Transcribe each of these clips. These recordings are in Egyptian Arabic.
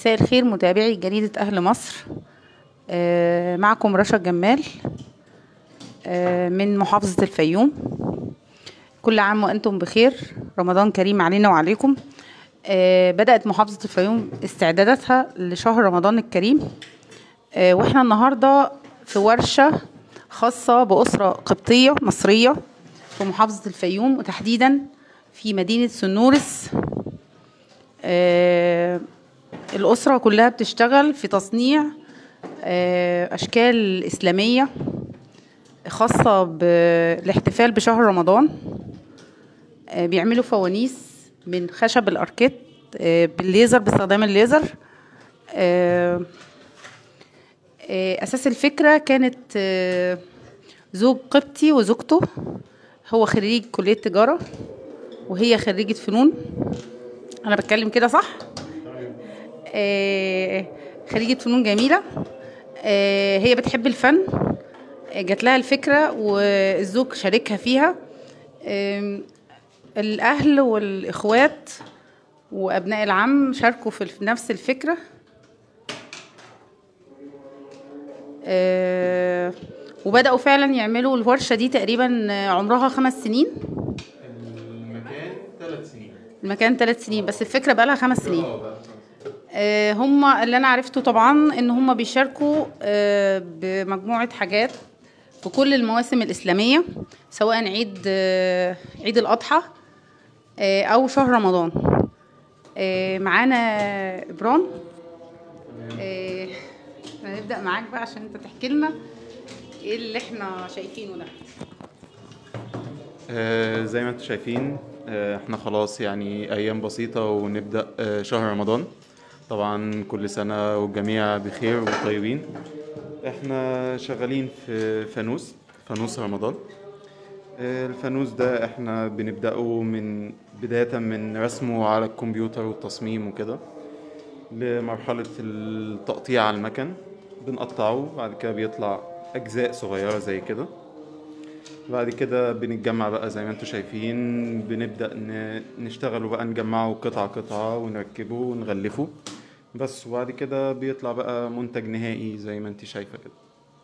مساء الخير متابعي جريدة أهل مصر آه، معكم رشا جمال آه، من محافظة الفيوم كل عام وأنتم بخير رمضان كريم علينا وعليكم آه، بدأت محافظة الفيوم استعداداتها لشهر رمضان الكريم آه، واحنا النهاردة في ورشة خاصة بأسرة قبطية مصرية في محافظة الفيوم وتحديدا في مدينة سنورس آه، الأسرة كلها بتشتغل في تصنيع آه، أشكال إسلامية خاصة بالاحتفال بشهر رمضان آه، بيعملوا فوانيس من خشب الأركيت آه، بالليزر باستخدام الليزر آه، آه، أساس الفكرة كانت آه، زوج قبطي وزوجته هو خريج كلية تجارة وهي خريجة فنون أنا بتكلم كده صح؟ آه، خريجة فنون جميلة آه، هي بتحب الفن آه، جات لها الفكرة والزوج شاركها فيها آم، الأهل والإخوات وأبناء العم شاركوا في في نفس الفكرة آه، وبدأوا فعلا يعملوا الورشة دي تقريبا آه، عمرها خمس سنين المكان ثلاث سنين المكان ثلاث سنين بس الفكرة بقى لها خمس سنين اه بقى آه، هم اللي انا عرفته طبعا ان هم بيشاركوا آه، بمجموعه حاجات في كل المواسم الاسلاميه سواء عيد آه، عيد الاضحى آه، او شهر رمضان آه، معانا ابرام آه، هنبدا معاك بقى عشان انت تحكي لنا ايه اللي احنا شايفينه ده آه، زي ما انتم شايفين آه، احنا خلاص يعني ايام بسيطة ونبدأ آه، شهر رمضان طبعا كل سنة والجميع بخير وطيبين احنا شغالين في فانوس فانوس رمضان آه، الفانوس ده احنا بنبدأه من بداية من رسمه على الكمبيوتر والتصميم وكده لمرحلة التقطيع على المكن بنقطعه بعد كده بيطلع أجزاء صغيرة زي كده بعد كده بنتجمع بقى زي ما انتم شايفين بنبدأ ن- نشتغل بقى نجمعه قطعة قطعة ونركبه ونغلفه بس وبعد كده بيطلع بقى منتج نهائي زي ما انت شايفة كده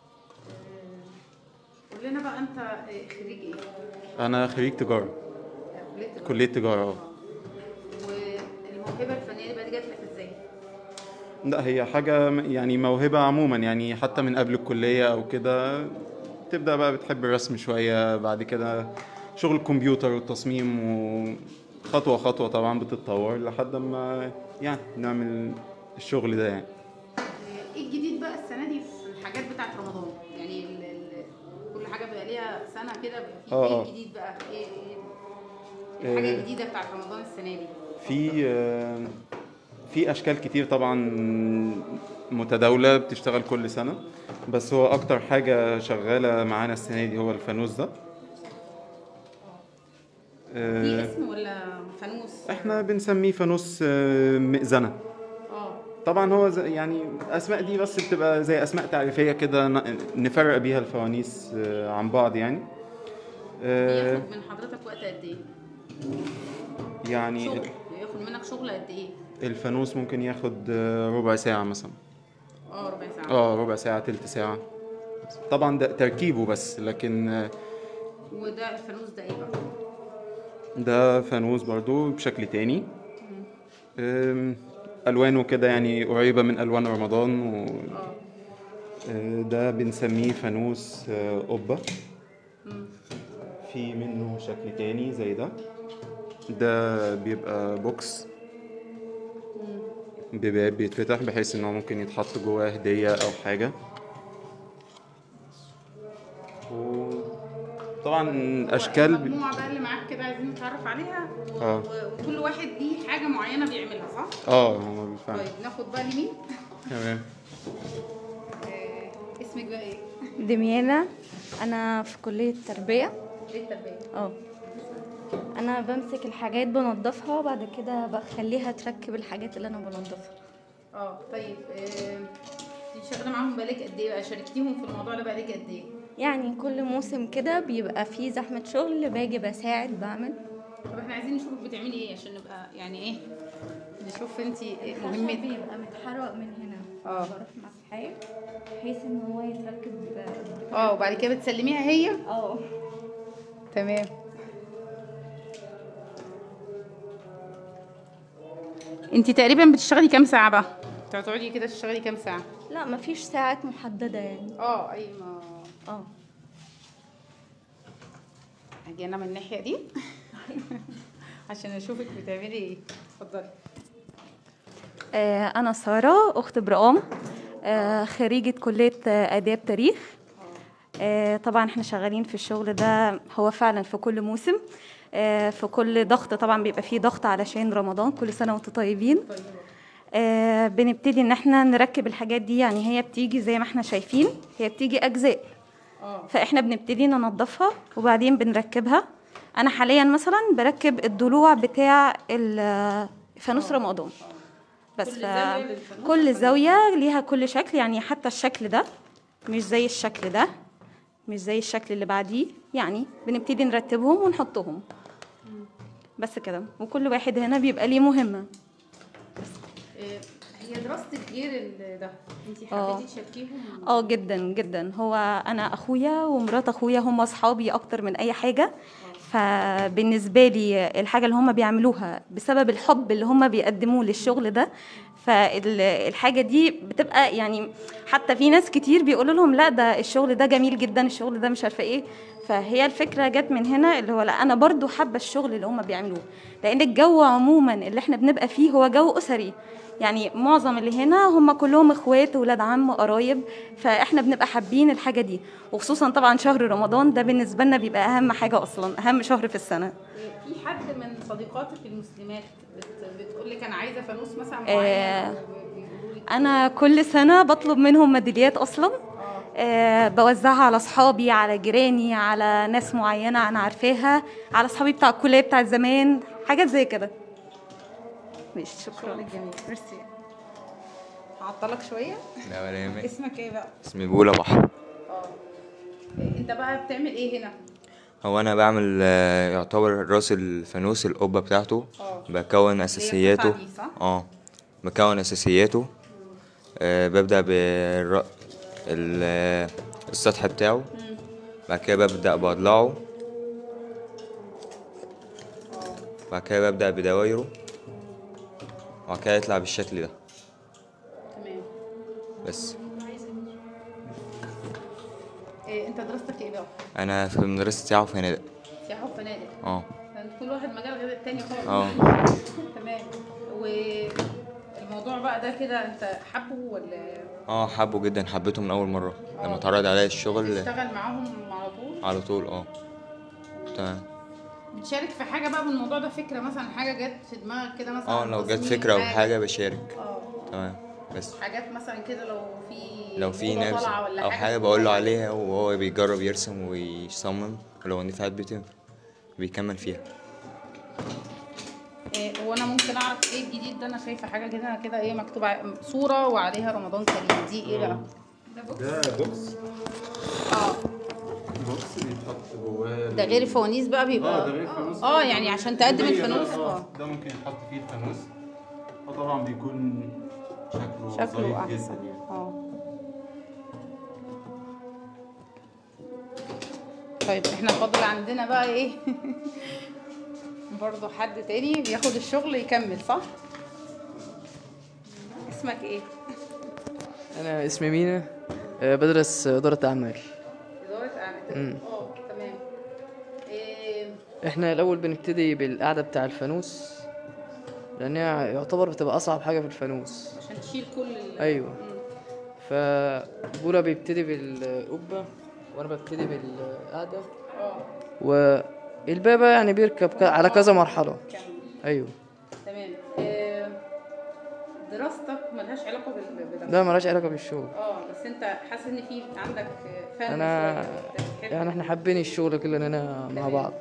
قول لنا بقى انت آه، خريج ايه أنا خريج تجارة كلية تجارة. كلية تجارة اه والموهبه الفنيه دي بقى جات لك ازاي لا هي حاجة م- يعني موهبة عموما يعني حتى من قبل الكلية أو كده تبدأ بقى بتحب الرسم شوية بعد كده شغل الكمبيوتر والتصميم وخطوة خطوة طبعا بتتطور لحد ما يعني نعمل الشغل ده يعني ايه الجديد بقى السنه دي في الحاجات بتاعت رمضان يعني ال ال كل حاجه بيبقى ليها سنه كده بيبقى في آه، ايه آه. الجديد بقى ايه ايه الحاجه آه. الجديده بتاعت رمضان السنه دي في آه، في اشكال كتير طبعا متداوله بتشتغل كل سنه بس هو اكتر حاجه شغاله معانا السنه دي هو الفانوس ده في آه، اسم ولا فانوس احنا بنسميه فانوس آه، مئذنه اه طبعا هو زي- يعني الاسماء دي بس بتبقى زي اسماء تعريفيه كده ن- نفرق بيها الفوانيس آه، عن بعض يعني آه، بياخد من حضرتك وقت قد ايه يعني شغل بياخد منك شغل قد ايه الفانوس ممكن ياخد آه، ربع ساعه مثلا اه ربع ساعه اه ربع ساعة تلت ساعة طبعا ده تركيبه بس لكن آه، وده الفانوس ده ايه بقى ده فانوس برضو بشكل تاني آم، ألوانه كده يعني قريبة من ألوان رمضان و اه آه، ده بنسميه فانوس آه، قبة مم. في منه شكل تاني زي ده ده بيبقى بوكس مم. بباب بيتفتح بحيث ان هو ممكن يتحط جواه هدية او حاجة وطبعا اشكال ب- المجموعه بقى اللي معاك كده عايزين نتعرف عليها و... آه. و- وكل واحد ليه حاجه معينه بيعملها صح اه هو بالفعل طيب ناخد بقى اليمين تمام آه، اسمك بقى ايه؟ دميانة أنا في كلية تربية ليه التربية؟ اه أنا بمسك الحاجات بنضفها وبعد كده بخليها تركب الحاجات اللي أنا بنضفها اه طيب آه، انت شغالة معاهم بقالك قد ايه بقى؟ شاركتيهم في الموضوع ده بقالك قد ايه؟ يعني كل موسم كده بيبقى فيه زحمة شغل باجي بساعد بعمل طب احنا عايزين نشوفك بتعملي ايه عشان نبقى يعني ايه نشوف انت الخشب مهمة بيبقى متحرق من هنا اه. بروح مسحاه بحيث ان هو يتركب اه وبعد كده بتسلميها هي اه تمام انت تقريبا بتشتغلي كام ساعة بقى؟ تقعدي كده تشتغلي كام ساعة؟ لا مفيش ساعات محددة يعني اه اي ما اه هاجي انا من الناحية دي عشان اشوفك بتعملي ايه اتفضلي آه، أنا سارة أخت برقام آه، خريجة كلية آه، آداب تاريخ آه، طبعا احنا شغالين في الشغل ده هو فعلا في كل موسم آه، في كل ضغط طبعا بيبقى فيه ضغط علشان رمضان كل سنة وانتم طيبين آه، بنبتدي ان احنا نركب الحاجات دي يعني هي بتيجي زي ما احنا شايفين هي بتيجي أجزاء اه فاحنا بنبتدي ننضفها وبعدين بنركبها انا حاليا مثلا بركب الضلوع بتاع ال- فانوس رمضان بس كل ف... زاوية للفانوس كل زاوية ليها كل شكل يعني حتى الشكل ده مش زي الشكل ده مش زي الشكل اللي بعديه يعني بنبتدي نرتبهم ونحطهم بس كده وكل واحد هنا بيبقى ليه مهمة إيه، هي دراستك غير ال- ده انت اه. حبيتي تشاركيهم اه جدا جدا هو انا اخويا ومرات اخويا هم اصحابي اكتر من اي حاجه فبالنسبه لي الحاجه اللي هم بيعملوها بسبب الحب اللي هم بيقدموه للشغل ده فالحاجه دي بتبقى يعني حتى في ناس كتير بيقولوا لهم لا ده الشغل ده جميل جدا الشغل ده مش عارفه ايه فهي الفكره جت من هنا اللي هو لا انا برضو حابه الشغل اللي هم بيعملوه لان الجو عموما اللي احنا بنبقى فيه هو جو اسري يعني معظم اللي هنا هم كلهم اخوات ولاد عم قرايب فاحنا بنبقى حابين الحاجه دي وخصوصا طبعا شهر رمضان ده بالنسبه لنا بيبقى اهم حاجه اصلا اهم شهر في السنه إيه، في حد من صديقاتك المسلمات بت... بتقول لك انا عايزه فانوس مثلا آه. معين وبيقولوا لك انا كل سنه بطلب منهم ميداليات اصلا آه بوزعها على اصحابي على جيراني على ناس معينه انا عارفاها على اصحابي بتاع الكليه بتاع زمان حاجات زي كده ماشي شكرا شغلك جميل ميرسي هعطلك شويه لا ولا يهمك اسمك ايه بقى؟ اسمي بولا بحر اه إيه، انت بقى بتعمل ايه هنا؟ هو انا بعمل آه، يعتبر راس الفانوس القبة بتاعته اه. بكون اساسياته القطعة دي، صح؟ اه بكون اساسياته آه ببدأ بالر... ال- آه، السطح بتاعه بعد كده ببدأ بضلعه بعد كده ببدأ بدوايره وبعد كده يطلع بالشكل ده تمام بس إيه انت دراستك ايه بقى؟ انا في مدرسة سياحة وفنادق سياحه وفنادق اه ده كل واحد مجال غير التاني خالص اه تمام والموضوع بقى ده كده انت حبه ولا اه حبه جدا حبيته من اول مرة اه. لما اتعرض عليا الشغل بتشتغل معاهم على طول؟ على طول اه تمام بتشارك في حاجه بقى من الموضوع ده فكره مثلا حاجه جت في دماغك كده مثلا اه لو جت تصميم فكرة او حاجة بشارك اه تمام بس حاجات مثلا كده لو في لو في موضة ناس طالعة ولا او حاجة في بقول له الموضوع. عليها وهو بيجرب يرسم ويصمم ولو نفعت بيتم بيكمل فيها إيه هو انا ممكن اعرف ايه الجديد ده انا شايفه حاجه كده كده ايه مكتوب ع- صوره وعليها رمضان كريم دي ايه بقى ده بوكس ده بوكس اه بوكس بيتحط جواه ده غير الفوانيس بقى بيبقى اه ده غير الفانوس اه يعني عشان تقدم هي ده، الفانوس اه اه ده ممكن يتحط فيه الفانوس وطبعا بيكون شكله, شكله ظريف احسن جدا يعني اه طيب احنا فاضل عندنا بقى ايه برضه حد تاني بياخد الشغل يكمل صح اسمك ايه انا اسمي مينا آه، بدرس اداره اعمال اداره اعمال مم. اه تمام إيه احنا الاول بنبتدي بالقعده بتاع الفانوس لان هي يعتبر بتبقى اصعب حاجه في الفانوس عشان تشيل كل ال... ايوه مم. فبولا بيبتدي بالقبه وانا ببتدي بالقعده اه والبابا يعني بيركب ك- على كذا مرحله كمل ايوه تمام إيه دراستك ملهاش علاقه بال- بده ده ملهاش علاقه بالشغل اه بس انت حاسس ان في عندك فن انا شوية، أنت بتحب- يعني احنا حابين الشغل كلنا هنا مع بعض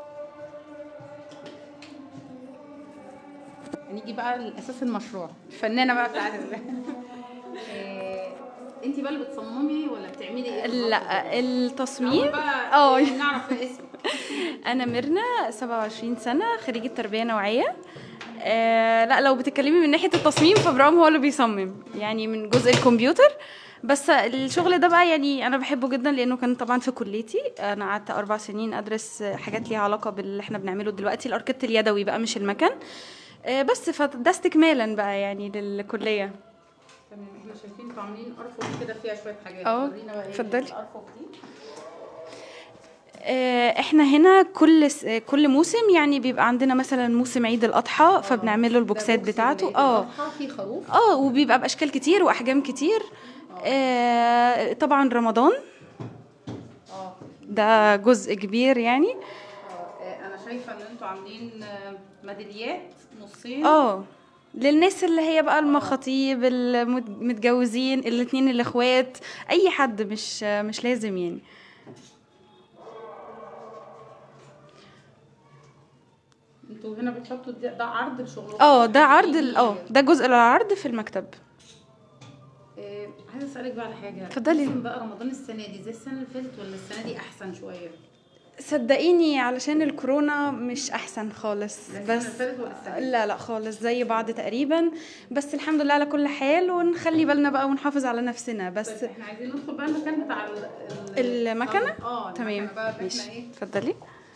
هنيجي بقى لاساس المشروع الفنانه بقى بتاعت ال- إيه، انت بقى اللي بتصممي ولا بتعملي ايه بالظبط؟ لا التصميم أول بقى اه نعرف اسمك انا ميرنا 27 سنه خريجه تربيه نوعيه آه لا لو بتتكلمي من ناحيه التصميم فابراهيم هو اللي بيصمم يعني من جزء الكمبيوتر بس الشغل ده بقى يعني انا بحبه جدا لانه كان طبعا في كليتي انا قعدت اربع سنين ادرس حاجات ليها علاقه باللي احنا بنعمله دلوقتي الاركيد اليدوي بقى مش المكن آه بس فده استكمالا بقى يعني للكليه تمام احنا شايفين انتوا عاملين ارفف كده فيها شويه حاجات اه، ورينا بقى ايه اتفضلي. الارفف دي آه، احنا هنا كل س- آه، كل موسم يعني بيبقى عندنا مثلا موسم عيد الاضحى فبنعمل له البوكسات ده بوكس بتاعته العيد اه الأضحى فيه خروف اه وبيبقى باشكال كتير واحجام كتير آه طبعا رمضان اه ده جزء كبير يعني آه، انا شايفه ان انتوا عاملين آه، ميداليات نصين اه للناس اللي هي بقى المخاطيب المتجوزين الاتنين الاخوات اي حد مش مش لازم يعني انتوا هنا بتحطوا ده, ده عرض لشغلكم اه ده عرض ال- اه ده جزء العرض في المكتب آه، عايزه اسالك بقى على حاجه اتفضلي. موسم بقى رمضان السنه دي زي السنه اللي فاتت ولا السنه دي احسن شويه صدقيني علشان الكورونا مش احسن خالص لا السنة بس اللي فاتت ولا السنة دي؟ لا لا خالص زي بعض تقريبا بس الحمد لله على كل حال ونخلي بالنا بقى ونحافظ على نفسنا بس طيب احنا عايزين ندخل بقى المكان بتاع ال- ال- المكنه اه تمام المكنة بقى اللي ماشي احنا ايه اتفضلي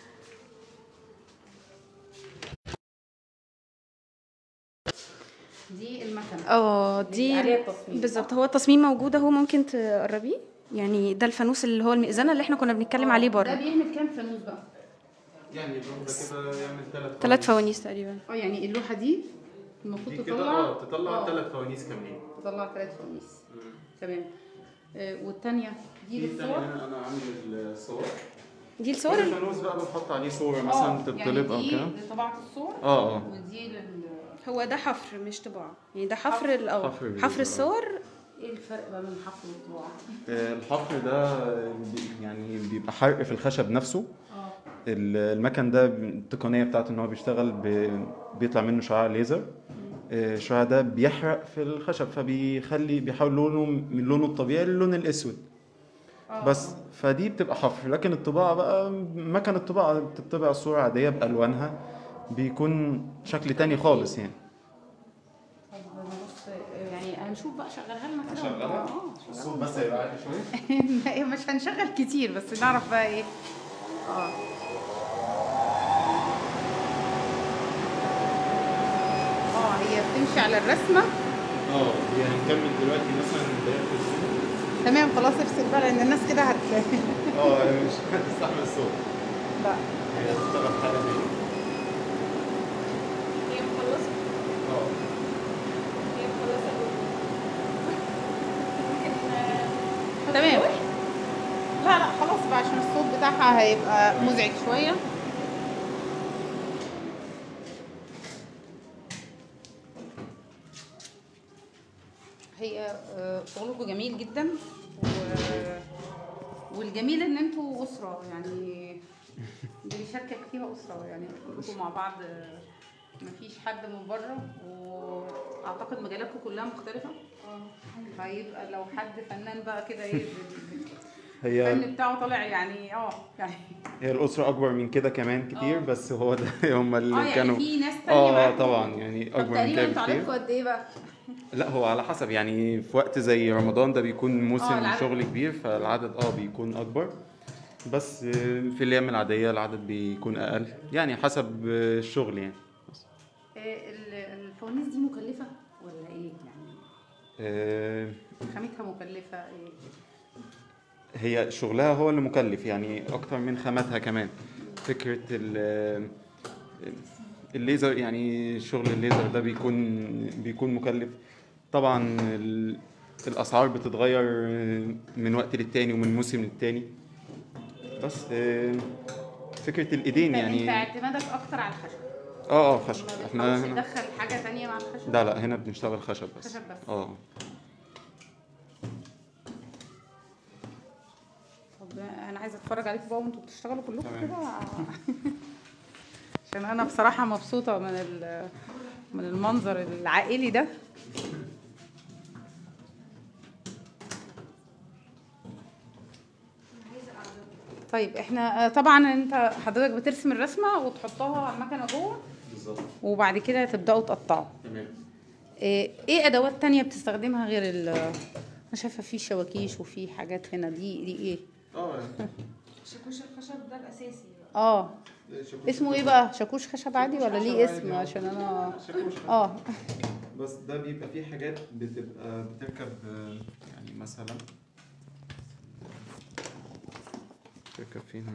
دي المكنه اه اللي دي عليها التصميم، بالظبط صح؟ هو التصميم موجود اهو ممكن تقربيه يعني ده الفانوس اللي هو المئذنه اللي احنا كنا بنتكلم عليه ده بره بيعمل كام فانوس بقى يعني الواحدة كده يعمل ثلاث ثلاث فوانيس تقريبا اه يعني اللوحه دي المفروض دي كده تطلع اه تطلع آه، ثلاث فوانيس كاملين تطلع ثلاث فوانيس تمام آه، والتانية دي دي الثانية للصور هنا انا عامل الصور دي كل الصور فانوس بقى بنحط عليه صورة مثلا تطلب او يعني كده دي لطباعة الصور اه اه ودي لل هو ده حفر مش طباعه يعني ده حفر ال- اه حفر بالليزر، حفر اه. الصور ايه الفرق بقى بين الحفر والطباعة؟ آه، الحفر ده بي- يعني بيبقى حرق في الخشب نفسه اه ال- المكن ده التقنية بتاعته ان هو بيشتغل ب... بيطلع منه شعاع ليزر آه، الشعاع ده بيحرق في الخشب فبيخلي بيحول لونه من لونه الطبيعي للون الاسود بس فدي بتبقى حفر لكن الطباعة بقى مكن الطباعة بتطبع الصورة عادية بألوانها بيكون شكل تاني خالص يعني طب بص آه، يعني هنشوف بقى شغلها لنا كده شغلها؟ اه الصوت بس هيبقى عالي شوية لا، مش هنشغل كتير بس نعرف بقى ايه اه اه هي بتمشي على الرسمة اه يعني هنكمل دلوقتي مثلا بداية الصوت تمام خلاص افصل بقى لان الناس كده هت اه مش هتستحمل الصوت لا هي هتشتغل حاجة تاني هي مخلصه اه هي مخلصه تمام لا لا خلاص بقى عشان الصوت بتاعها هيبقى مزعج شوية هي آه، شغلكم جميل جدا و... والجميل ان انتوا اسره يعني اللي بيشاركك فيها اسره يعني كلكم مع بعض آه، مفيش حد من بره واعتقد مجالاتكم كلها مختلفه هيبقى لو حد فنان بقى كده ايه هي الفن بتاعه طالع يعني اه يعني هي الأسرة أكبر من كده كمان كتير اه. بس هو ده هم اه اللي يعني كانوا في ناس تانية اه معاكم. طبعا يعني طب أكبر من تقريبا كده انتوا عددكم بكتير قد ايه بقى؟ لا هو على حسب يعني في وقت زي رمضان ده بيكون موسم العدد. شغل كبير فالعدد اه بيكون أكبر بس آه، في الأيام العادية العدد بيكون أقل يعني حسب آه، الشغل يعني بس. آه، ال- الفوانيس دي مكلفة ولا ايه يعني؟ آه، خامتها مكلفة ايه؟ هي شغلها هو اللي مكلف يعني اكتر من خاماتها كمان فكرة ال الليزر يعني شغل الليزر ده بيكون بيكون مكلف طبعا ال- الاسعار بتتغير من وقت للتاني ومن موسم للتاني بس آه، فكرة الايدين انت- انت يعني اعتمادك اكتر على الخشب اه اه خشب ما احنا بتحاولش هنا تدخل حاجة تانية مع الخشب؟ لا لا هنا بنشتغل خشب بس خشب بس. اه طب انا عايزة اتفرج عليكم بقى وانتوا بتشتغلوا كلكم كده عشان انا بصراحة مبسوطة من ال- من المنظر العائلي ده طيب احنا آه، طبعا انت حضرتك بترسم الرسمه وتحطها على المكنه جوه بالظبط وبعد كده تبداوا تقطعوا تمام ايه إيه ادوات تانية بتستخدمها غير ال انا شايفه في شواكيش وفي حاجات هنا دي دي ايه اه شاكوش الخشب ده الاساسي اه اسمه ايه بقى شاكوش خشب عادي ولا ليه اسم عشان انا اه بس ده بيبقى فيه حاجات بتبقى بتركب آه، يعني مثلا تركب فيها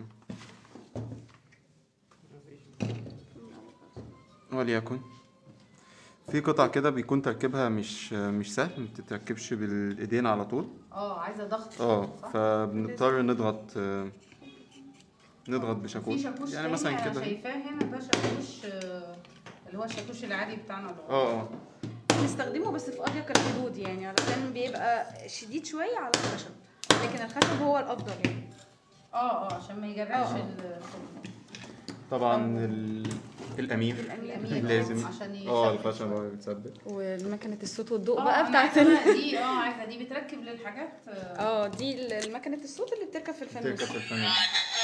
وليكن في قطع كده بيكون تركيبها مش مش سهل ما بتتركبش بالايدين على طول اه عايزه ضغط اه فبنضطر نضغط آه، نضغط بشاكوش في شاكوش يعني مثلا تاني أنا كده شايفاه هنا ده شاكوش آه، اللي هو الشاكوش العادي بتاعنا ده اه اه بنستخدمه بس في اضيق الحدود يعني علشان بيبقى شديد شويه على الخشب لكن الخشب هو الافضل يعني اه اه عشان ما يجرحش آه. ال- طبعا ال... الامير الأمير لازم عشان اه يثبت الخشب هو بيتثبت والمكنه الصوت والضوء آه، بقى أنا بتاعت عايزة ال- دي اه عايزه دي بتركب للحاجات اه اه دي ال- مكنه الصوت اللي بتركب في الفانوس تركب في الفانوس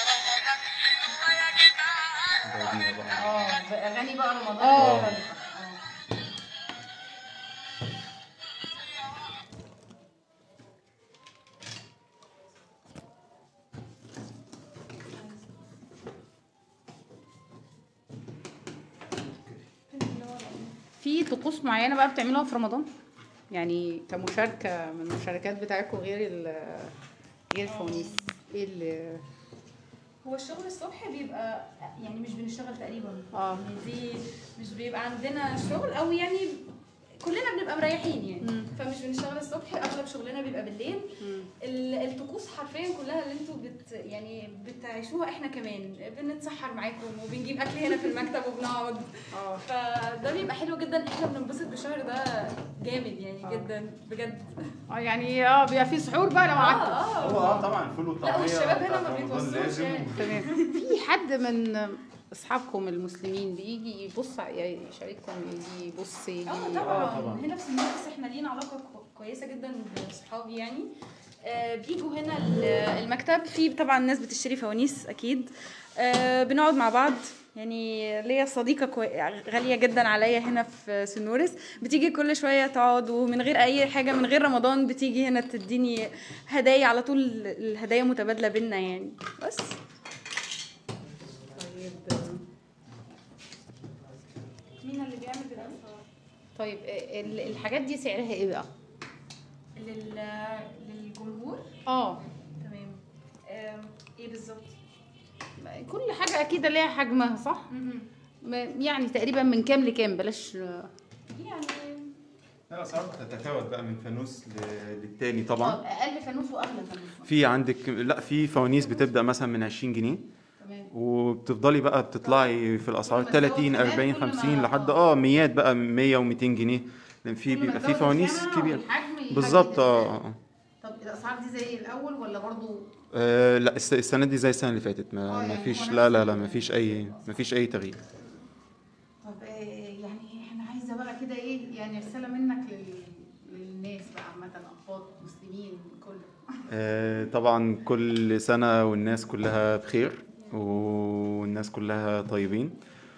بعديها بقى اه باغاني بقى رمضان آه. مختلفة. آه. في طقوس معينه بقى بتعملوها في رمضان يعني كمشاركه من المشاركات بتاعتكم غير ال غير الفوانيس ايه اللي هو الشغل الصبح بيبقى يعني مش بنشتغل تقريبا اه يعني دي مش بيبقى عندنا شغل او يعني كلنا بنبقى مريحين يعني فمش بنشتغل الصبح اغلب شغلنا بيبقى بالليل ال- الطقوس حرفيا كلها اللي انتوا بت يعني بتعيشوها احنا كمان بنتسحر معاكم وبنجيب اكل هنا في المكتب وبنقعد اه فده بيبقى حلو جدا احنا بننبسط بالشهر ده جامد يعني آه. جدا بجد اه يعني اه بيبقى في سحور بقى لو قعدت اه هو اه اه طبعا الفول والطعميه والشباب هنا بتاعت ما رمضان بيتوصلوش لازم. يعني. تمام في حد من اصحابكم المسلمين بيجي يبص يعني يشارككم يجي يبص يجي اه طبعا هنا في سنوات احنا لينا علاقه كو- كويسه جدا بصحابي يعني آه بيجوا هنا ال- المكتب في طبعا ناس بتشتري فوانيس اكيد آه بنقعد مع بعض يعني ليا صديقه كوي... غاليه جدا عليا هنا في سنورس بتيجي كل شويه تقعد ومن غير اي حاجه من غير رمضان بتيجي هنا تديني هدايا على طول الهدايا متبادله بينا يعني بس طيب مين اللي بيعمل بالأنفار؟ طيب ال- الحاجات دي سعرها ايه بقى؟ لل... للجمهور اه تمام آه ايه بالظبط كل حاجه اكيد ليها حجمها صح؟ ما- يعني تقريبا من كام لكام بلاش يعني لا الاسعار بتتفاوت بقى من فانوس ل- للتاني طبعا اقل فانوس واغلى فانوس في عندك لا في فوانيس بتبدا مثلا من 20 جنيه تمام وبتفضلي بقى بتطلعي في الاسعار كل ما تزود 30 كمان 40 كل ما- 50 لحد اه ميات بقى 100 و200 جنيه لان في كل ما بيبقى في تزود فوانيس الخامة كبيره والحجم يحدد بالظبط اه السعر. آه. طب الاسعار دي زي الاول ولا برضو آه، لا الس- السنه دي زي السنه اللي فاتت آه، ما ما يعني فيش هو لا نفس لا لا ال- ما فيش اي ما فيش اي تغيير طب آه، يعني احنا عايزه بقى كده ايه يعني رساله منك لل... للناس بقى عامه اقباط مسلمين كله آه، طبعا كل سنة والناس كلها بخير والناس كلها طيبين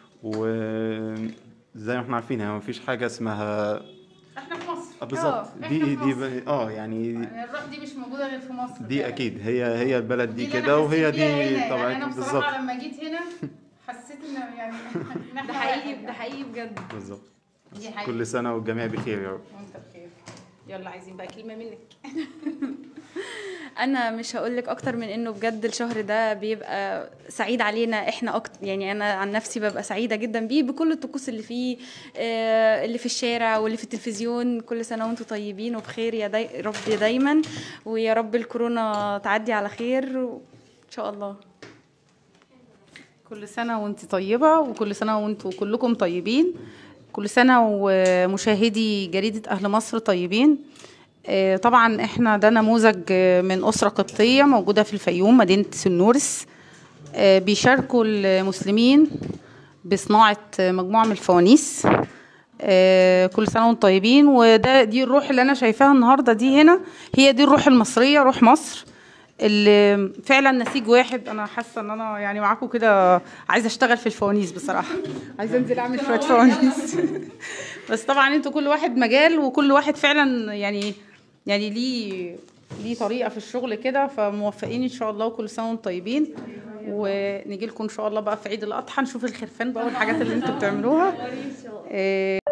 وزي ما احنا عارفين يعني مفيش حاجة اسمها احنا في مصر آه، بالظبط إحنا دي في دي مصر. ب- اه يعني يعني الروح دي مش موجوده غير في مصر دي فعلا. اكيد هي هي البلد دي اللي أنا كده وهي حسيت بيها دي هنا. يعني طبعا انا بالظبط بصراحه لما جيت هنا حسيت ان يعني إن إحنا ده حقيقي واحد. ده حقيقي بجد بالظبط دي حقيقة. كل سنة والجميع بخير يا رب وانت بخير يلا عايزين بقى كلمه منك انا مش هقول لك اكتر من انه بجد الشهر ده بيبقى سعيد علينا احنا اكتر يعني انا عن نفسي ببقى سعيده جدا بيه بكل الطقوس اللي فيه آه، اللي في الشارع واللي في التلفزيون كل سنه وانتم طيبين وبخير يا داي رب دايما ويا رب الكورونا تعدي على خير وان شاء الله كل سنة وانت طيبة وكل سنة وانتوا كلكم طيبين كل سنة ومشاهدي جريدة أهل مصر طيبين آه، طبعا احنا ده نموذج آه، من أسرة قبطية موجودة في الفيوم مدينة سنورس آه، بيشاركوا المسلمين بصناعة آه، مجموعة من الفوانيس آه، كل سنة وانتم طيبين وده دي الروح اللي أنا شايفاها النهاردة دي هنا هي دي الروح المصرية روح مصر اللي فعلا نسيج واحد انا حاسه ان انا يعني معاكم كده عايزه اشتغل في الفوانيس بصراحه عايزه انزل اعمل شويه فوانيس بس طبعا انتوا كل واحد مجال وكل واحد فعلا يعني يعني ليه ليه طريقه في الشغل كده فموفقين ان شاء الله وكل سنه وانتم طيبين ونيجي لكم ان شاء الله بقى في عيد الاضحى نشوف الخرفان بقى والحاجات اللي انتوا بتعملوها إيه